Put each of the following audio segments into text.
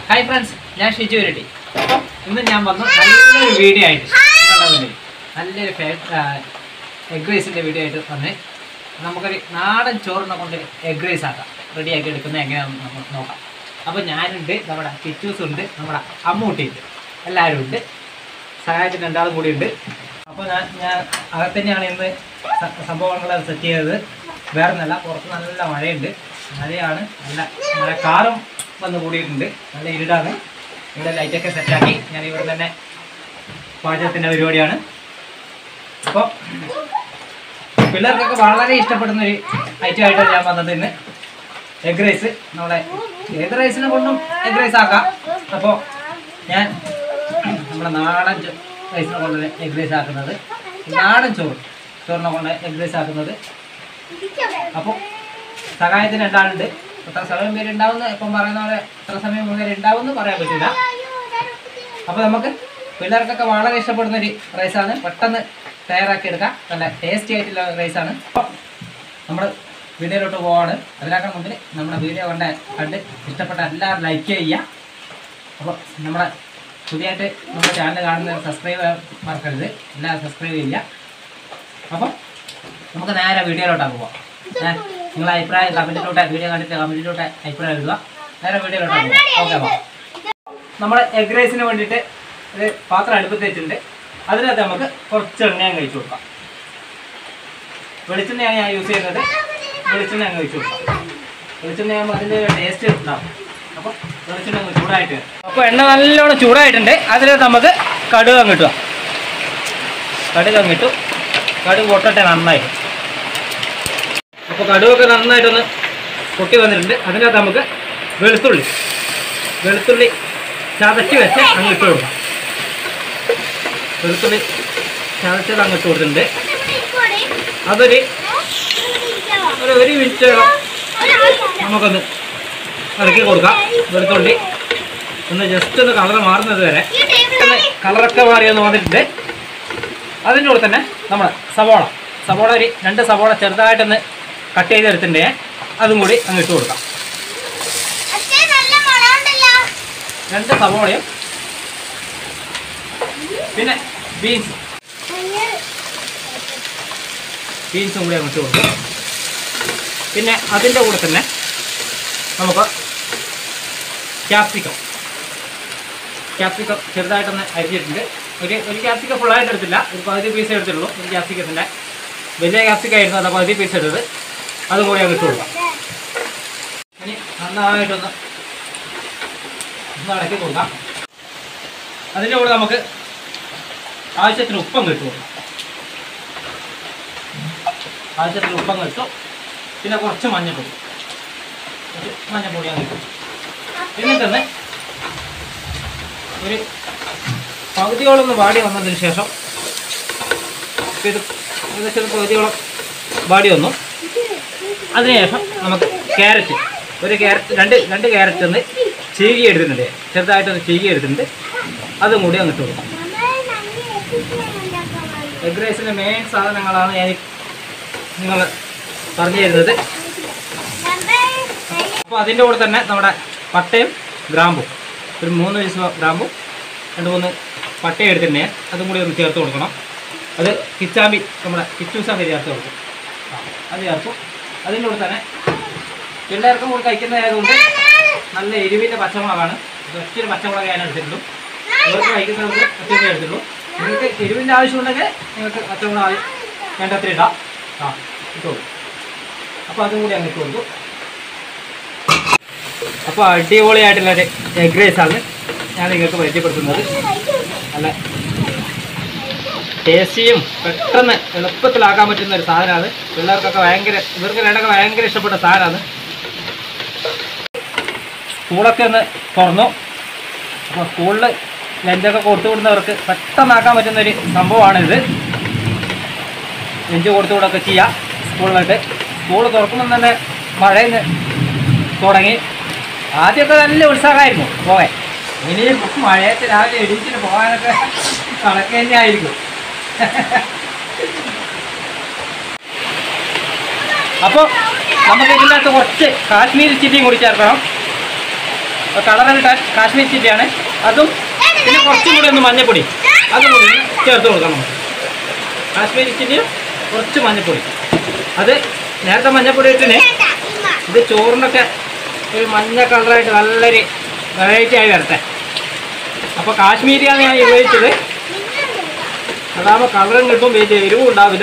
Hi friends ഞാൻ ഷിജു ഇരട്ടി അപ്പം ഇന്ന് ഞാൻ വന്നു നല്ലൊരു വീഡിയോ ആയിട്ട് നിങ്ങളുടെ മുന്നിൽ നല്ലൊരു എഗ് റൈസിൻ്റെ വീഡിയോ ആയിട്ട് വന്നേ നമുക്കൊരു നാടൻ ചോറിനെ കൊണ്ട് എഗ് റൈസ് ആക്കാം റെഡിയാക്കി എടുക്കുന്നത് എങ്ങനെയാണെന്ന് നമുക്ക് നോക്കാം അപ്പോൾ ഞാനുണ്ട് നമ്മുടെ കിറ്റൂസ് ഉണ്ട് നമ്മുടെ അമ്മൂട്ടി ഉണ്ട് എല്ലാവരും ഉണ്ട് സഹായത്തിന് രണ്ടാളും കൂടി ഉണ്ട് അപ്പോൾ ഞാൻ ഞാൻ അകത്ത് തന്നെയാണ് ഇന്ന് സ- സംഭവങ്ങൾ സെറ്റ് ചെയ്തത് വേറെ ഒന്നല്ല പുറത്ത് നല്ല മഴയുണ്ട് മഴയാണ് നല്ല മഴക്കാറും വന്ന് കൂടിയിട്ടുണ്ട് നല്ല ഇരുടാണ് ഇവിടെ ലൈറ്റൊക്കെ സെറ്റാക്കി ഞാൻ ഇവിടെ തന്നെ പാചകത്തിൻ്റെ പരിപാടിയാണ് അപ്പോൾ പിള്ളേർക്കൊക്കെ വളരെ ഇഷ്ടപ്പെടുന്ന ഒരു ഐറ്റം ആയിട്ടാണ് ഞാൻ വന്നത് ഇന്ന് എഗ് റൈസ് നമ്മളെ ഏത് റൈസിനെ കൊണ്ടും എഗ് റൈസ് ആക്കാം അപ്പോൾ ഞാൻ നമ്മുടെ നാടൻ ചോ- റൈസിനെ കൊണ്ട് എഗ് റൈസ് ആക്കുന്നത് നാടൻ ചോറ് ചോറിനെ കൊണ്ട് എഗ് റൈസ് ആക്കുന്നത് അപ്പോൾ സഹായത്തിന് രണ്ടാളുണ്ട് എത്ര സമയം പേര് ഉണ്ടാവുന്ന ഇപ്പം പറയുന്ന പോലെ എത്ര സമയം മുതൽ ഉണ്ടാവുമെന്ന് പറയാൻ പറ്റില്ല അപ്പോൾ നമുക്ക് പിള്ളേർക്കൊക്കെ വളരെ ഇഷ്ടപ്പെടുന്ന ഒരു റൈസാണ് പെട്ടെന്ന് തയ്യാറാക്കി എടുക്കാം നല്ല ടേസ്റ്റി ആയിട്ടുള്ള റൈസാണ് അപ്പോൾ നമ്മൾ വീഡിയോയിലോട്ട് പോവാണ് അതിനേക്കാൾ മുമ്പിൽ നമ്മുടെ വീഡിയോ കണ്ട് കണ്ട് ഇഷ്ടപ്പെട്ട എല്ലാവരും ലൈക്ക് ചെയ്യുക അപ്പോൾ നമ്മുടെ പുതിയതായിട്ട് നമ്മുടെ ചാനൽ കാണുന്ന സബ്സ്ക്രൈബ് ചെയ്യാൻ മറക്കരുത് എല്ലാവരും സബ്സ്ക്രൈബ് ചെയ്യുക അപ്പം നമുക്ക് നേരെ വീഡിയോയിലോട്ടാണ് പോവാം ഞാൻ നിങ്ങളെ അഭിപ്രായം കമൻറ്റിലൂടെ വീഡിയോ കണ്ടിട്ട് കമൻറ്റിലൂടെ അഭിപ്രായം എഴുതുക നേരെ വീഡിയോയിലോട്ടാണ് പോവാം ഓക്കെ അപ്പോൾ നമ്മൾ എഗ് റൈസിന് വേണ്ടിയിട്ട് ഒരു പാത്രം അടുപ്പത്ത് വെച്ചിട്ടുണ്ട് അതിനകത്ത് നമുക്ക് കുറച്ച് എണ്ണയും കഴിച്ചു കൊടുക്കാം വെളിച്ചെണ്ണയാണ് ഞാൻ യൂസ് ചെയ്യുന്നത് വെളിച്ചെണ്ണ അങ്ങ് വെച്ച് കൊടുക്കാം വെളിച്ചെണ്ണ ആകുമ്പോൾ അതിൻ്റെ ടേസ്റ്റ് ഉണ്ടാവും അപ്പോൾ വെളിച്ചെണ്ണ അങ്ങ് ചൂടായിട്ട് വരും. അപ്പോൾ എണ്ണ നല്ലോണം ചൂടായിട്ടുണ്ട് അതിനകത്ത് നമുക്ക് കടുക് അങ്ങ് ഇട്ടുക കടുക് അങ്ങ് ഇട്ടു കടുക് പൊട്ടട്ടെ നന്നായി അപ്പോൾ കടുകൊക്കെ നന്നായിട്ടൊന്ന് പൊട്ടി വന്നിട്ടുണ്ട് അതിനകത്ത് നമുക്ക് വെളുത്തുള്ളി വെളുത്തുള്ളി ചതച്ച് വെച്ച് അങ്ങ് ഇട്ട് കൊടുക്കാം വെളുത്തുള്ളി ചതച്ചത് അങ്ങ് ഇട്ട് കൊടുത്തിട്ടുണ്ട് അതൊരു ഒരു ഒരു മിനിറ്റോളം നമുക്കൊന്ന് ഇറക്കി കൊടുക്കാം വെളുത്തുള്ളി ഒന്ന് ജസ്റ്റ് ഒന്ന് കളർ മാറുന്നത് വരെ ഒന്ന് കളറൊക്കെ മാറി ഒന്ന് വന്നിട്ടുണ്ട് അതിൻ്റെ കൂടെ തന്നെ നമ്മൾ സവോള സവോള ഒരു രണ്ട് സവോള ചെറുതായിട്ടൊന്ന് കട്ട് ചെയ്തെടുത്തിട്ടുണ്ട് അതും കൂടി അങ്ങ് ഇട്ട് കൊടുക്കാം രണ്ട് സവോളയും പിന്നെ ബീൻസ് ബീൻസും കൂടി അങ്ങോട്ട് കൊടുക്കും പിന്നെ അതിൻ്റെ കൂടെ തന്നെ നമുക്ക് ക്യാപ്സിക്കം ക്യാപ്സിക്കം ചെറുതായിട്ടൊന്ന് അരിഞ്ഞിട്ടുണ്ട് ഒരു ഒരു ക്യാപ്സിക്കം ഫുള്ളായിട്ട് എടുത്തില്ല ഒരു പകുതി പീസ് എടുത്തുള്ളൂ ഒരു ക്യാപ്സിക്കത്തിൻ്റെ വലിയ ക്യാപ്സിക്കം ആയിരുന്നു അത് പകുതി പീസ് എടുത്തത് അതും കൂടി അങ്ങ് ഇട്ട് കൊടുക്കാം ഇനി നന്നായിട്ടൊന്ന് ഒന്ന് ഇളക്കി കൊടുക്കാം അതിൻ്റെ കൂടെ നമുക്ക് ആവശ്യത്തിന് ഉപ്പങ്ങ് ഇട്ട് കൊടുക്കാം ആവശ്യത്തിന് ഉപ്പങ്ങ് ഇട്ടു പിന്നെ കുറച്ച് മഞ്ഞൾപ്പൊടി കുറച്ച് മഞ്ഞൾപ്പൊടി അങ്ങ് ഇട്ടു എന്നിട്ടൊന്ന് ഒരു പകുതിയോളം ഒന്ന് വാടി വന്നതിന് ശേഷം ഇത് ഏകദേശം ഒരു പകുതിയോളം വാടി വന്നു അതിനുശേഷം നമുക്ക് ക്യാരറ്റ് ഒരു ക്യാരറ്റ് രണ്ട് രണ്ട് ക്യാരറ്റ് ഒന്ന് ചീകി എടുത്തിട്ടുണ്ട് ചെറുതായിട്ടൊന്ന് ചീകി എടുത്തിട്ടുണ്ട് അതും കൂടി അങ്ങ് ഇട്ട് കൊടുക്കാം എഗ് റൈസിൻ്റെ മെയിൻ സാധനങ്ങളാണ് ഞാൻ നിങ്ങൾ പറഞ്ഞു തരുന്നത് അപ്പോൾ അതിൻ്റെ കൂടെ തന്നെ നമ്മുടെ പട്ടയും ഗ്രാമ്പും ഒരു മൂന്ന് പീസ് ഗ്രാമ്പും രണ്ട് മൂന്ന് പട്ടയും എടുത്തിട്ടുണ്ട് അതും കൂടി ഒന്ന് ചേർത്ത് കൊടുക്കണം അത് കിച്ചാമ്പി നമ്മുടെ കിച്ചൂസാമ്പി ചേർത്ത് കൊടുക്കും ആ, അത് ചേർക്കും അതിൻ്റെ കൂടെ തന്നെ പിള്ളേർക്കും കൂടി കഴിക്കുന്നതായതുകൊണ്ട് നല്ല എരിവിൻ്റെ പച്ചമുളകാണ് ഇത് ഒറ്റൊരു പച്ചമുളക് ഞാൻ എടുത്തിട്ടുള്ളൂ ഇവർക്ക് കഴിക്കുന്നവർക്ക് ഒറ്റ എടുത്തുള്ളൂ നിങ്ങൾക്ക് എരിവിൻ്റെ ആവശ്യമുണ്ടെങ്കിൽ നിങ്ങൾക്ക് പച്ചമുളക് ആദ്യം വേണ്ടത്ര ഇടാം ആ ഇട്ടോളൂ അപ്പോൾ അതും കൂടി അങ്ങ് ഇട്ട് കൊടുക്കും അപ്പോൾ അടിപൊളിയായിട്ടുള്ളൊരു എഗ് റൈസ് ആണ് ഞാൻ നിങ്ങൾക്ക് പരിചയപ്പെടുത്തുന്നത് നല്ല ടേസ്റ്റിയും പെട്ടെന്ന് എളുപ്പത്തിലാക്കാൻ പറ്റുന്ന ഒരു സാധനമാണ് പിള്ളേർക്കൊക്കെ ഭയങ്കര ഇവർക്ക് രണ്ടൊക്കെ ഭയങ്കര ഇഷ്ടപ്പെട്ട സാധനമാണ് സ്കൂളൊക്കെ ഒന്ന് തുറന്നു അപ്പോൾ സ്കൂളിൽ ലഞ്ചൊക്കെ കൊടുത്തു വിടുന്നവർക്ക് പെട്ടെന്നാക്കാൻ പറ്റുന്ന ഒരു സംഭവമാണിത് ലഞ്ച് കൊടുത്തു വിടുകയൊക്കെ ചെയ്യാം സ്കൂളിലോട്ട് സ്കൂൾ തുറക്കുമ്പോൾ തന്നെ മഴയിൽ തുടങ്ങി ആദ്യമൊക്കെ നല്ല ഉത്സാഹമായിരുന്നു പോകാൻ ഇനിയും മഴയത്ത് രാവിലെ എണീറ്റിന് പോകാനൊക്കെ കണക്ക് തന്നെയായിരിക്കും അപ്പോൾ നമുക്ക് ഇതിനകത്ത് കുറച്ച് കാശ്മീരി ചില്ലിയും കൂടി ചേർക്കണം കളർ കിട്ടാൻ കാശ്മീർ ചില്ലിയാണ് അതും പിന്നെ കുറച്ചും കൂടി ഒന്ന് മഞ്ഞപ്പൊടി അതും കൂടി ഒന്ന് ചേർത്ത് കൊടുക്കണം നമുക്ക് കാശ്മീരി ചില്ലിയും കുറച്ച് മഞ്ഞപ്പൊടി അത് നേരത്തെ മഞ്ഞപ്പൊടി ഇട്ടിന് ഇത് ചോറിനൊക്കെ ഒരു മഞ്ഞ കളറായിട്ട് നല്ലൊരു വെറൈറ്റി ആയി വരട്ടെ അപ്പോൾ കാശ്മീരിയാണ് ഞാൻ ഉപയോഗിച്ചത് അതാകുമ്പോൾ കളറും കിട്ടും വലിയ എരിവും ഉണ്ടാവില്ല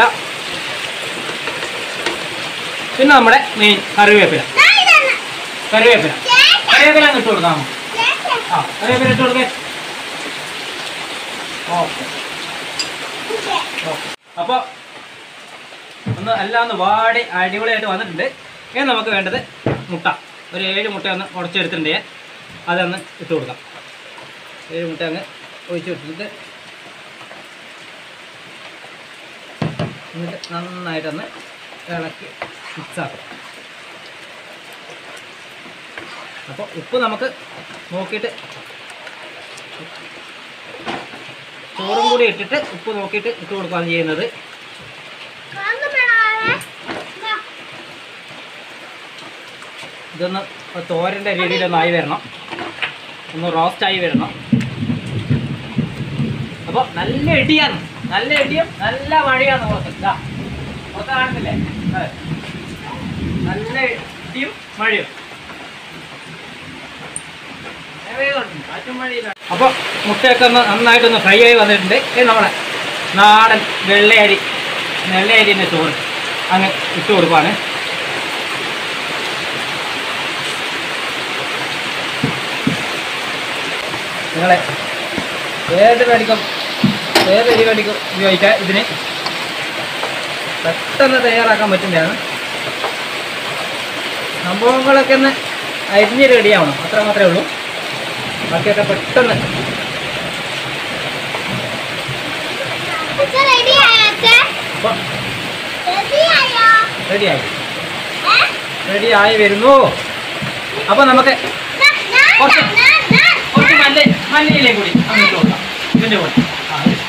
പിന്നെ നമ്മുടെ മെയിൻ കറിവേപ്പില കറിവേപ്പില കറിവേപ്പില അങ്ങ് ഇട്ട് കൊടുക്കാം ആ കറിവേപ്പില ഇട്ട് കൊടുക്കേ ഓക്കെ അപ്പോൾ ഒന്ന് എല്ലാം ഒന്ന് വാടി അടിപൊളിയായിട്ട് വന്നിട്ടുണ്ട് ഇനി നമുക്ക് വേണ്ടത് മുട്ട ഒരു ഏഴ് മുട്ട ഒന്ന് ഉടച്ചെടുത്തിട്ടുണ്ട് ഞാൻ. അതൊന്ന് ഇട്ട് കൊടുക്കാം ഏഴ് മുട്ട അങ്ങ് ഒഴിച്ച് വിട്ടിട്ട് എന്നിട്ട് നന്നായിട്ടൊന്ന് ഇളക്കി മിക്സാക്കും അപ്പോൾ ഉപ്പ് നമുക്ക് നോക്കിയിട്ട് ചോറും കൂടി ഇട്ടിട്ട് ഉപ്പ് നോക്കിയിട്ട് ഇട്ട് കൊടുക്കുകയാണ് ചെയ്യുന്നത് ഇതൊന്ന് തോരൻ്റെ രീതിയിലൊന്ന് ആയി വരണം ഒന്ന് റോസ്റ്റ് ആയി വരണം അപ്പോൾ നല്ല ഇടിയാണ് നല്ല ഇടിയും നല്ല മഴയാണ് പുറത്ത് ഇതാ പുറത്ത് കാണുന്നില്ലേ അതെ നല്ല ഇടിയും മഴയും അപ്പോൾ മുട്ടയൊക്കെ ഒന്ന് നന്നായിട്ടൊന്ന് ഫ്രൈ ആയി വന്നിട്ടുണ്ട് ഇത് നമ്മളെ നാടൻ വെള്ളയരി വെള്ളയരിൻ്റെ ചോറ് അങ്ങ് ഇട്ട് കൊടുക്കുവാണ് നിങ്ങളെ ഏത് മേടിക്കും ഏത് അരി മേടിക്കും ഉപയോഗിക്കാം ഇതിന് പെട്ടെന്ന് തയ്യാറാക്കാൻ പറ്റുന്നതാണ് സംഭവങ്ങളൊക്കെ ഒന്ന് അരിഞ്ഞ് റെഡിയാവണം അത്ര മാത്രമേ ഉള്ളൂ ബാക്കിയൊക്കെ പെട്ടെന്ന് അപ്പോൾ റെഡിയായി റെഡിയായി വരുന്നു അപ്പോൾ നമുക്ക് കുറച്ച് മല്ലി മല്ലിയിലേ കൂടി അങ്ങോട്ട് കൊടുക്കാം ഇതിൻ്റെ കൂടെ ആ ഇത്.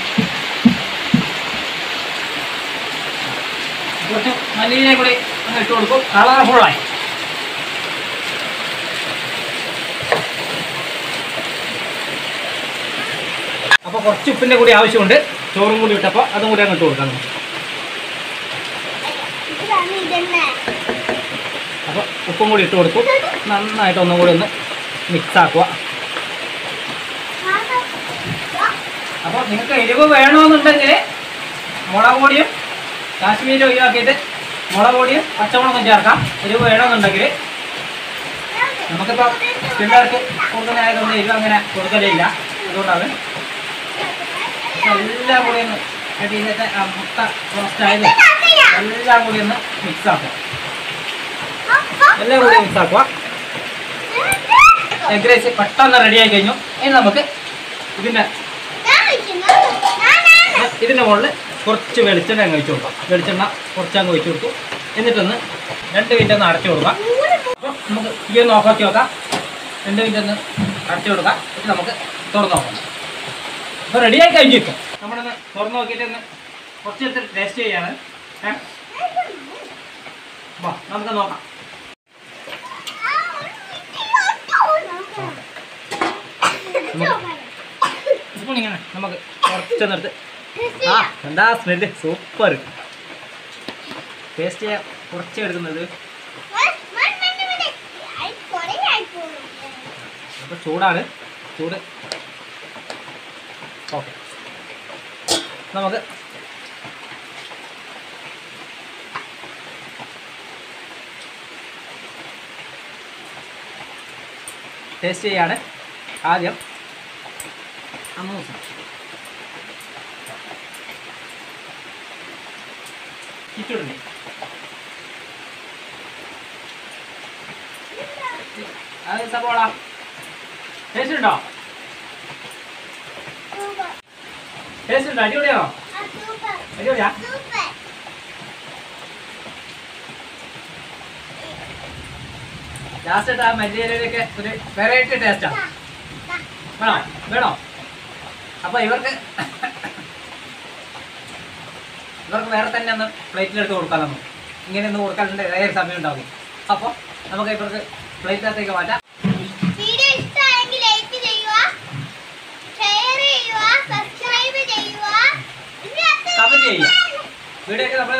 കുറച്ച് മല്ലിയിലേ കൂടി അങ്ങ് ഇട്ട് കൊടുക്കും കളർഫുള്ളായി അപ്പോൾ കുറച്ച് ഉപ്പിൻ്റെ കൂടി ആവശ്യമുണ്ട് ചോറും കൂടി ഇട്ടപ്പോൾ അതും കൂടി അങ്ങോട്ട് കൊടുക്കാം നമുക്ക് അപ്പോൾ ഉപ്പും കൂടി ഇട്ട് കൊടുക്കും നന്നായിട്ട് ഒന്നും കൂടി ഒന്ന് മിക്സ് ആക്കുക അപ്പോൾ നിങ്ങൾക്ക് എരിവ് വേണമെന്നുണ്ടെങ്കിൽ മുളക് പൊടിയും കാശ്മീരി ഒഴിവാക്കിയിട്ട് മുളക് പൊടിയും പച്ചമുളകും ചേർക്കാം എരിവ് വേണമെന്നുണ്ടെങ്കിൽ നമുക്കിപ്പോൾ പിള്ളേർക്ക് കൂടുതലായതുകൊണ്ട് എരിവ് അങ്ങനെ കൊടുക്കലില്ല അതുകൊണ്ടാണ് എല്ലാം കൂടി ഒന്ന് അടിയിലത്തെ ആ മുട്ട റോസ്റ്റ് ആയത് എല്ലാം കൂടി ഒന്ന് മിക്സ് ആക്കുക എല്ലാം കൂടി മിക്സ് ആക്കുക എഗ് റൈസ് പെട്ടെന്ന് റെഡി ആയി കഴിഞ്ഞു ഇനി നമുക്ക് ഇതിൻ്റെ ഇതിൻ്റെ മുകളിൽ കുറച്ച് വെളിച്ചെണ്ണ അങ്ങ് ഒഴിച്ചു കൊടുക്കാം വെളിച്ചെണ്ണ കുറച്ച് അങ്ങ് ഒഴിച്ചു കൊടുത്തു എന്നിട്ടൊന്ന് രണ്ട് മിനിറ്റ് ഒന്ന് അടച്ചു കൊടുക്കാം അപ്പോൾ നമുക്ക് ഈ ഒന്ന് ഓഫാക്കി നോക്കാം രണ്ട് മിനിറ്റ് ഒന്ന് അടച്ചു കൊടുക്കാം എന്നിട്ട് നമുക്ക് തുറന്ന് നോക്കാം അപ്പോൾ റെഡിയായി കഴിഞ്ഞു ഇപ്പോൾ നമ്മളൊന്ന് തുറന്ന് നോക്കിയിട്ട് ഒന്ന് കുറച്ച് എടുത്ത് ടേസ്റ്റ് ചെയ്യാണ് ഏ? വാ നമുക്ക് നോക്കാം ഇപ്പോൾ ഇങ്ങനെ നമുക്ക് കുറച്ച് നിർത്ത് ആ എന്താ സ്മെല്ല് സൂപ്പർ ടേസ്റ്റ് ചെയ്യാൻ കുറച്ച് എടുക്കുന്നത് അപ്പോൾ ചൂടാണ് ചൂട് ഓക്കെ നമുക്ക് ടേസ്റ്റ് ചെയ്യാണ് ആദ്യം അമ്മൂസ കിച്ചുടനെ അത് സബോള ടേസ്റ്റ് ഉണ്ടോ ടേസ്റ്റ് ഉണ്ടോ അടിപൊളിയാണോ അടിപൊളിയാ ലാസ്റ്റ് ആ മല്ലിയിലൊക്കെ ഒരു വെറൈറ്റി ടേസ്റ്റാ വേണോ വേണോ അപ്പൊ ഇവർക്ക് ഇവർക്ക് വേറെ തന്നെ ഒന്ന് പ്ലേറ്റിലെടുത്ത് കൊടുക്കാം നമുക്ക് ഇങ്ങനെ ഒന്ന് കൊടുക്കാനുണ്ട് ഏറെ സമയം ഉണ്ടാവും അപ്പോൾ നമുക്ക് ഇവർക്ക് പ്ലേറ്റിനകത്തേക്ക് മാറ്റാം വീഡിയോ ഇഷ്ട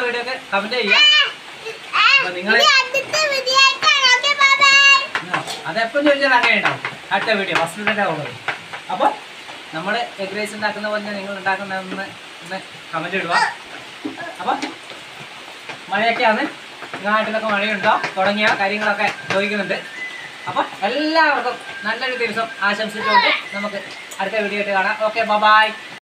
വീഡിയോക്ക് കമന്റ് ചെയ്യുക അപ്പൊ നിങ്ങള് അതെപ്പം ചോദിച്ചാൽ അങ്ങനെ ഉണ്ടാവും അടുത്ത വീഡിയോ ഫസ്റ്റ് തന്നെ ഉള്ളത് അപ്പോൾ നമ്മൾ എഗ് റൈസ് ഉണ്ടാക്കുന്ന പോലെ നിങ്ങൾ ഉണ്ടാക്കുന്നതെന്ന് ഒന്ന് കമന്റ് ഇടുക അപ്പോൾ മഴയൊക്കെയാണ് നിങ്ങളുടെ നാട്ടിലൊക്കെ മഴയുണ്ടോ തുടങ്ങിയ കാര്യങ്ങളൊക്കെ ചോദിക്കുന്നുണ്ട് അപ്പോൾ എല്ലാവർക്കും നല്ലൊരു ദിവസം ആശംസിച്ചുകൊണ്ട് നമുക്ക് അടുത്ത വീഡിയോ ആയിട്ട് കാണാം ഓക്കെ ബൈ